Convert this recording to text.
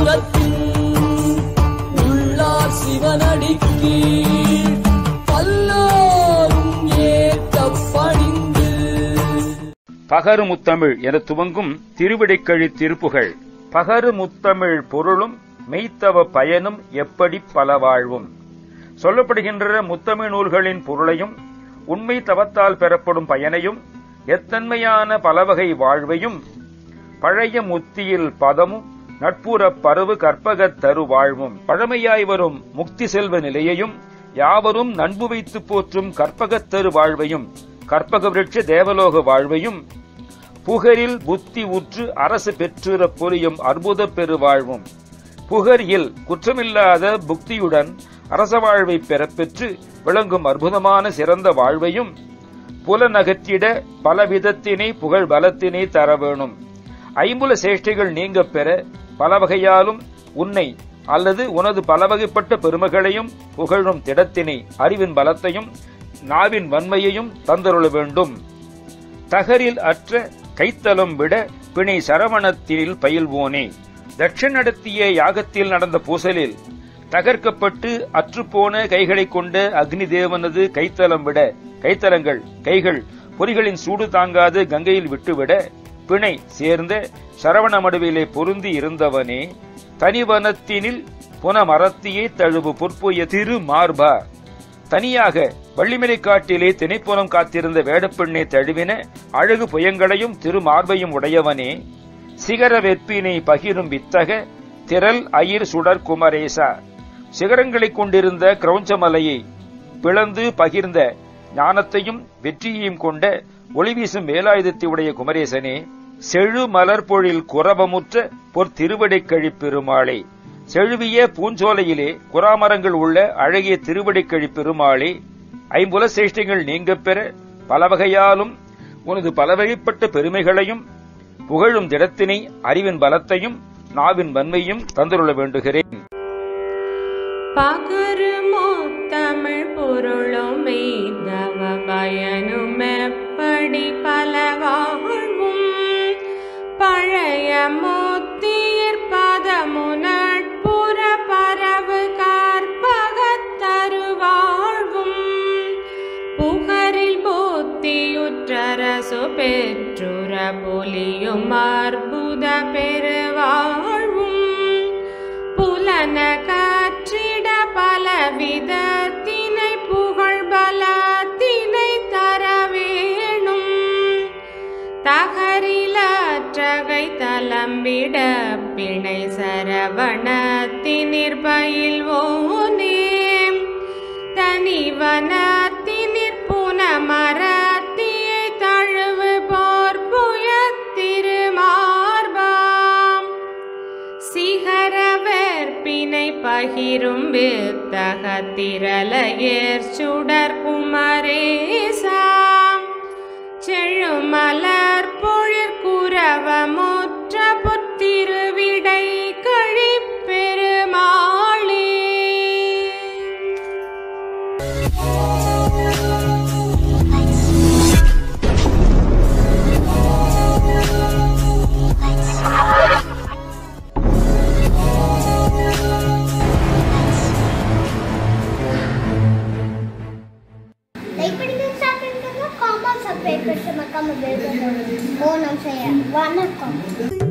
புறத்தின் உள்ளார் சிவனடிக்கு பல்லாரும் ஏற்க பணிந்து பகரு முத்தமிழ் என துவங்கும் திருவிடைக்கழி திருப்புகழ் பகரு முத்தமிழ் பொருளும் மெய்த்தவ பயனும் எப்படி பல வாழ்வும் சொல்லப்படுகின்ற முத்தமிழ் நூல்களின் பொருளையும் உண்மை தவத்தால் பெறப்படும் பயனையும் எத்தன்மையான பலவகை வாழ்வையும் பழைய முத்தியில் பதமும் நட்புறப் பருவு கற்பகத் தரு வாழ்வும் பழமையாய் வரும் முக்தி செல்வ நிலையையும் யாவரும் நண்பு வைத்து போற்றும் கற்பகத் தரு வாழ்வையும் கற்பக விருட்ச தேவலோக வாழ்வையும் புகரில் புத்தி உற்று அரசு பெற்றுற பொலியும் அற்புத பெருவாழ்வும் புகரில் குற்றமில்லாத புக்தியுடன் அரச வாழ்வை பெறப்பெற்று விளங்கும் அற்புதமான சிறந்த வாழ்வையும் புலனகற்றிட பலவிதத்தினை புகழ் பலத்தினை தர வேணும் ஐம்புல சேஷ்டைகள் நீங்கப் பெற பல வகையாலும் உன்னை அல்லது உனது பலவகைப்பட்ட பெருமைகளையும் புகழும் திடத்தினை அறிவின் பலத்தையும் நாவின் வன்மையையும் தந்தருள வேண்டும் தகரில் அற்ற கைத்தலம் விட பிணை சரவணத்தில் பயில்வோனே தட்சன் நடத்திய யாகத்தில் நடந்த பூசலில் தகர்க்கப்பட்டு அற்றுப்போன கைகளைக் கொண்ட அக்னி தேவனது கைத்தலம் விட கைத்தலங்கள் கைகள் பொறிகளின் சூடு தாங்காது கங்கையில் விட்டுவிட பிணை சேர்ந்த சரவண மடுவிலே பொருந்தி இருந்தவனே தனிவனத்தினில் புன மரத்தியை தழுவு பொற்புய திரு மார்பா தனியாக வள்ளிமலை காட்டிலே திணைப்புறம் காத்திருந்த வேடப்பெண்ணை தழுவின அழகு புயங்களையும் திருமார்பையும் உடையவனே சிகர வெற்பினை பகிரும் வித்தக திரள் அயிர் சுடர் குமரேசா சிகரங்களைக் கொண்டிருந்த கிரௌஞ்சமலையை பிளந்து பகிர்ந்த ஞானத்தையும் வெற்றியையும் கொண்ட ஒளி வீசும் வேலாயுதத்தை உடைய குமரேசனே செழு மலர்பொழில் குரபமுற்ற பொற் திருவடைக்கழி பெருமாளே செழுவிய பூஞ்சோலையிலே குராமரங்கள் உள்ள அழகிய திருவடைக்கழி பெருமாளே ஐம்புல சேஷ்டைகள் நீங்கப் பெற பல வகையாலும் உனது பலவகைப்பட்ட பெருமைகளையும் புகழும் திடத்தினை அறிவின் பலத்தையும் நாவின் வன்மையும் தந்துருள வேண்டுகிறேன் பகருமோ தமிழ் பொருளும் மெய்தவ பயனும் எப்படி பல வாழ்வும் பழைய மோத்தியர் பதமு நட்புற பரவு கற்பகத்தரு வாழ்வும் புகரில் போத்தியுற்றரசு பெற்றுற பொலியும் அற்புத பெருவாழ்வும் புலன காற்றிட பலவிதத்தினை புகழ் பலத்தினை தர வேணும் தகரிலற்றகை தலம்பிட பிணை சரவணத்தினிற் பயில்வோனே தனிவனத்தினிற் புனமரத்தியை தழுவு போர்புய திருமார்பாம் சிகர வேற்பினை பகிரும் வித்தக திரளையேர் சுடர் குமரேசாம் செழுமலர் பொழிற் குரவமுற்ற புத்திருவிடை கழிப்பெருமாளே லைக் பண்ணுங்க ஷேர் பண்ணுங்க காமெண்ட் சப்ஸ்கிரைப் பண்ணுங்க மறக்காம பெல் பட்டன் ஓ நம்ம செய்ய வணக்கம்